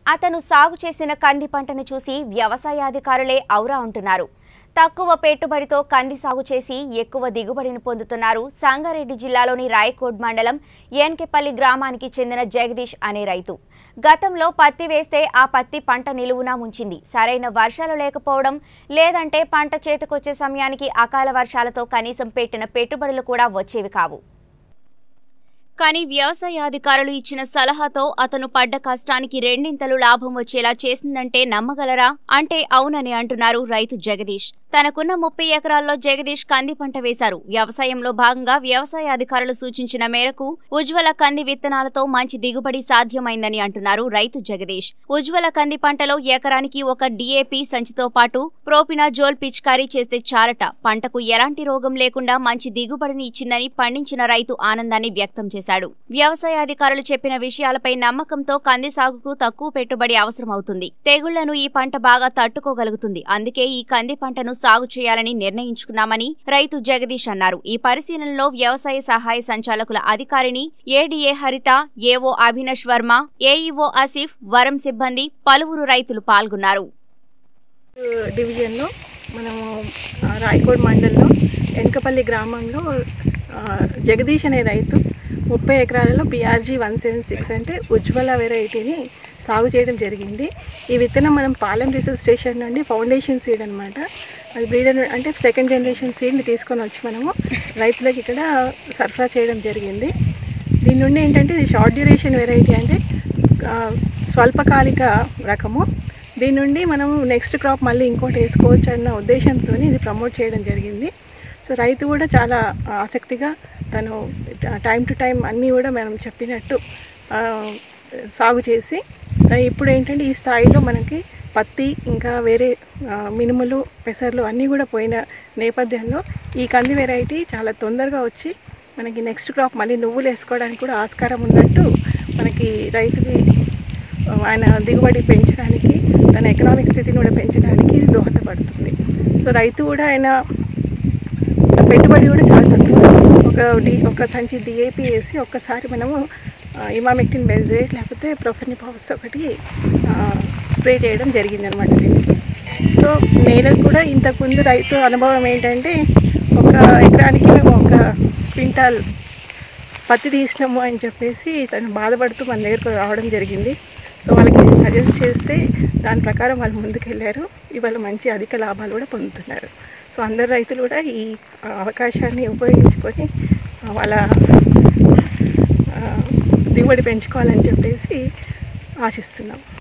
అతను సాగు చేసిన కంది పంటను చూసి వ్యవసాయాధికారులే ఔరా అంటున్నారు తక్కువ పెట్టుబడితో కంది సాగు చేసి ఎక్కువ దిగుబడిని పొందుతున్నారు సంగారెడ్డి జిల్లాలోని రాయకోడ్ మండలం ఏన్కెపల్లి గ్రామానికి చెందిన జగదీష్ అనే రైతు గతంలో పత్తి వేస్తే ఆ పత్తి పంట నిలువునా ఉంచింది సరైన వర్షాలు లేకపోవడం లేదంటే పంట చేతికొచ్చే సమయానికి అకాల వర్షాలతో కనీసం పెట్టిన పెట్టుబడులు కూడా వచ్చేవి కావు కానీ వ్యవసాయాధికారులు ఇచ్చిన సలహాతో అతను పడ్డ కష్టానికి రెండింతలు లాభం వచ్చేలా చేసిందంటే నమ్మగలరా అంటే అవునని అంటున్నారు రైతు జగదీష్ తనకున్న ముప్పై ఎకరాల్లో జగదీష్ కంది పంట వేశారు వ్యవసాయంలో భాగంగా వ్యవసాయ అధికారులు సూచించిన మేరకు ఉజ్వల కంది విత్తనాలతో మంచి దిగుబడి సాధ్యమైందని అంటున్నారు రైతు జగదీష్ ఉజ్వల కంది పంటలో ఎకరానికి ఒక డిఏపి సంచితో పాటు ప్రోపినాజోల్ పిచికారీ చేస్తే చాలట పంటకు ఎలాంటి రోగం లేకుండా మంచి దిగుబడిని ఇచ్చిందని పండించిన రైతు ఆనందాన్ని వ్యక్తం చేశాడు వ్యవసాయ అధికారులు చెప్పిన విషయాలపై నమ్మకంతో కంది సాగుకు తక్కువ పెట్టుబడి అవసరమవుతుంది తెగుళ్లను ఈ పంట బాగా తట్టుకోగలుగుతుంది అందుకే ఈ కంది పంటను సాగు చేయాలని నిర్ణయించుకున్నామని రైతు జగదీష్ అన్నారు ఈ పరిశీలనలో వ్యవసాయ సహాయ సంచాలకుల అధికారిని ఏడీఏ హరిత ఏవో అభినష్ వర్మ ఏఈఓ ఆసిఫ్ వరం సిబ్బంది పలువురు రైతులు పాల్గొన్నారు డివిజన్లో మనము ఆ, రాయకోడ్ మండలంలో వెనకపల్లి గ్రామంలో ఆ, జగదీష్ అనే రైతు ముప్పై ఎకరాలలో పిఆర్జీ వన్ సెవెన్ సిక్స్ అంటే ఉజ్వల వెరైటీని సాగు చేయడం జరిగింది ఈ విత్తనం మనం పాలెం రీసెర్చ్ స్టేషన్ నుండి ఫౌండేషన్ సీడ్ అనమాట అది బ్రీడర్ అంటే సెకండ్ జనరేషన్ సీడ్ని తీసుకొని వచ్చి మనము రైతులకు ఇక్కడ సరఫరా చేయడం జరిగింది దీని నుండి ఏంటంటే ఇది షార్ట్ డ్యూరేషన్ వెరైటీ అంటే ఆ, స్వల్పకాలిక రకము దీని నుండి మనం నెక్స్ట్ క్రాప్ మళ్ళీ ఇంకోటి వేసుకోవచ్చు అన్న ఉద్దేశంతో ఇది ప్రమోట్ చేయడం జరిగింది సో రైతు కూడా చాలా ఆసక్తిగా తను టైం టు టైం అన్నీ కూడా మనం చెప్పినట్టు ఆ, సాగు చేసి ఆ, ఇప్పుడు ఏంటంటే ఈ స్థాయిలో మనకి పత్తి ఇంకా వేరే ఆ, మినుములు పెసర్లు అన్నీ కూడా పోయిన నేపథ్యంలో ఈ కంది వెరైటీ చాలా తొందరగా వచ్చి మనకి నెక్స్ట్ క్రాప్ మళ్ళీ నువ్వులు వేసుకోవడానికి కూడా ఆస్కారం ఉన్నట్టు మనకి రైతుకి ఆ, ఆయన దిగుబడి పెంచడానికి తన ఎకనామిక్ స్థితిని కూడా పెంచడానికి ఇది దోహదపడుతుంది సో రైతు కూడా ఆయన పెట్టుబడి కూడా చాలా తక్కువ ఒక డి ఒక సంచి డిఏపి వేసి ఒక్కసారి మనము ఇమామెక్టిన్ బెంజోయేట్ లేకపోతే ప్రొఫెని పవర్స్ ఒకటి స్ప్రే చేయడం జరిగింది అనమాట దీనికి సో నేలకు కూడా ఇంతకుముందు రైతు అనుభవం ఏంటంటే ఒక ఎకరానికి మేము ఒక క్వింటాల్ పత్తి తీసినాము అని చెప్పేసి తను బాధపడుతూ మన దగ్గరకు రావడం జరిగింది సో వాళ్ళకి సజెస్ట్ చేస్తే దాని ప్రకారం వాళ్ళు ముందుకెళ్ళారు ఇవాళ మంచి అధిక లాభాలు కూడా పొందుతున్నారు సో అందరు రైతులు కూడా ఈ ఆ, అవకాశాన్ని ఉపయోగించుకొని ఆ, వాళ్ళ ఆ, దిగుబడి పెంచుకోవాలని చెప్పేసి ఆశిస్తున్నాం